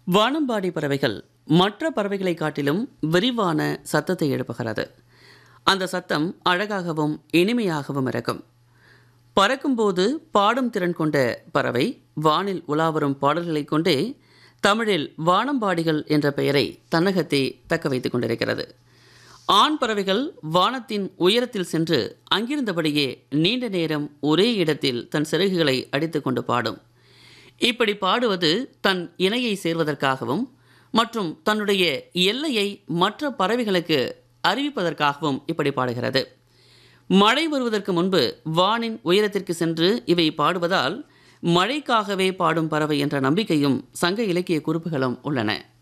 வானம்பாடி பறவைகள் மற்ற பறவைகளை காட்டிலும் விரிவான சத்தத்தை எழுப்புகிறது அந்த சத்தம் அழகாகவும் இனிமையாகவும் இருக்கும் பறக்கும்போது பாடும் திறன் கொண்ட பறவை வானில் உலாவரும் பாடல்களைக் கொண்டே தமிழில் வானம்பாடிகள் என்ற பெயரை தன்னகத்தே தக்க வைத்துக் கொண்டிருக்கிறது ஆண் பறவைகள் வானத்தின் உயரத்தில் சென்று அங்கிருந்தபடியே நீண்ட நேரம் ஒரே இடத்தில் தன் சிறகுகளை அடித்துக்கொண்டு பாடும் இப்படி பாடுவது தன் இணையை சேர்வதற்காகவும் மற்றும் தன்னுடைய எல்லையை மற்ற பறவைகளுக்கு அறிவிப்பதற்காகவும் இப்படி பாடுகிறது மழை வருவதற்கு முன்பு வானின் உயரத்திற்கு சென்று இவை பாடுவதால் மழைக்காகவே பாடும் பறவை என்ற நம்பிக்கையும் சங்க இலக்கிய குறிப்புகளும் உள்ளன